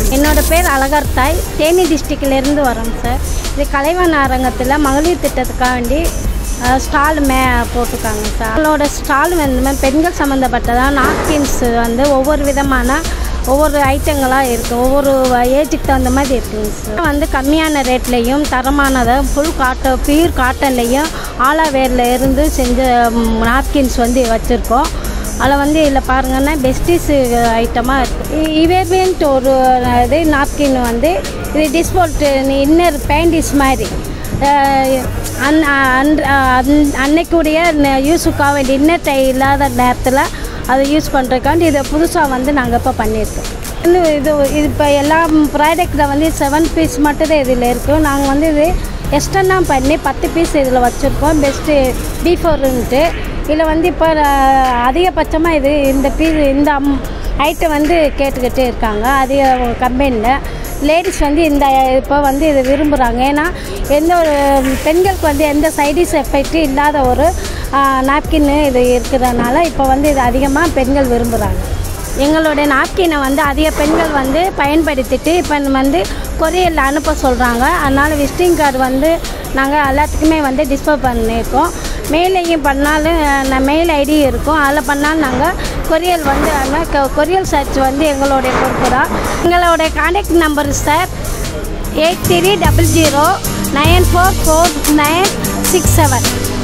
என்னோட பேர் அழகர் தாய் தேனி டிஸ்ட்ரிக்ட்லேருந்து வரோம் சார் இது கலைவாண அரங்கத்தில் மகளிர் திட்டத்துக்காக வேண்டி ஸ்டால் மே போட்டிருக்காங்க சார் அவங்களோட ஸ்டால் வந்து பெண்கள் சம்மந்தப்பட்டதாக நாப்கின்ஸ் வந்து ஒவ்வொரு விதமான ஒவ்வொரு ஐட்டங்களாக இருக்குது ஒவ்வொரு ஏஜுக்கு தகுந்த மாதிரி இருக்குங்க சார் வந்து கம்மியான ரேட்லேயும் தரமானதை ஃபுல் காட்டன் பியூர் காட்டன்லேயும் ஆலாவேரில் இருந்து செஞ்ச நாப்கின்ஸ் வந்து வச்சுருக்கோம் அதில் வந்து இதில் பாருங்கன்னா பெஸ்டிஸ் ஐட்டமாக இருக்குது இவேபியன்ட் ஒரு இது நாப்கின் வந்து இது டிஸ்போல்ட் இன்னர் பேண்டிஸ் மாதிரி அஹ் அன் அன் அன்- அன்னைக்குடைய யூஸுக்காக வேண்டிய இன்னர் டை இல்லாத நேரத்தில் அதை யூஸ் பண்ணுறதுக்காண்டி இதை புதுசாக வந்து நாங்கள் இப்போ பண்ணியிருக்கோம் இன்னும் இது இது இப்போ எல்லா ப்ராடக்ட்டில் வந்து செவன் பீஸ் மட்டும்தான் இதில் இருக்கும் நாங்கள் வந்து இது எக்ஸ்டர்னாக பண்ணி பத்து பீஸ் இதில் வச்சுருக்கோம் பெஸ்ட்டு பீஃபோருன்ட்டு இதில் வந்து இப்போ அதிகபட்சமாக இது இந்த பீஸ் இந்த ஐட்டம் வந்து கேட்டுக்கிட்டே இருக்காங்க அதிக கம்பெனியில் லேடிஸ் வந்து இந்த இப்போ வந்து இதை விரும்புகிறாங்க ஏன்னா எந்த ஒரு பெண்களுக்கு வந்து எந்த சைடிஸ் எஃபெக்ட் இல்லாத ஒரு நாப்கின்னு இது இருக்கிறதுனால இப்போ வந்து இது அதிகமாக பெண்கள் விரும்புகிறாங்க எங்களுடைய நாப்கினை வந்து அதிக பெண்கள் வந்து பயன்படுத்திட்டு இப்போ வந்து கொரியரில் அனுப்ப சொல்கிறாங்க அதனால் விசிட்டிங் கார்டு வந்து நாங்கள் எல்லாத்துக்குமே வந்து டிஸ்போ பண்ணியிருக்கோம் மெயிலையும் பண்ணாலும் நான் மெயில் ஐடி இருக்கும் அதில் பண்ணாலும் நாங்கள் கொரியல் வந்து ஆனால் கொரியல் சர்ச் வந்து எங்களுடைய பொறுப்பு தான் எங்களுடைய contact number sir eight three double zero nine four four nine six seven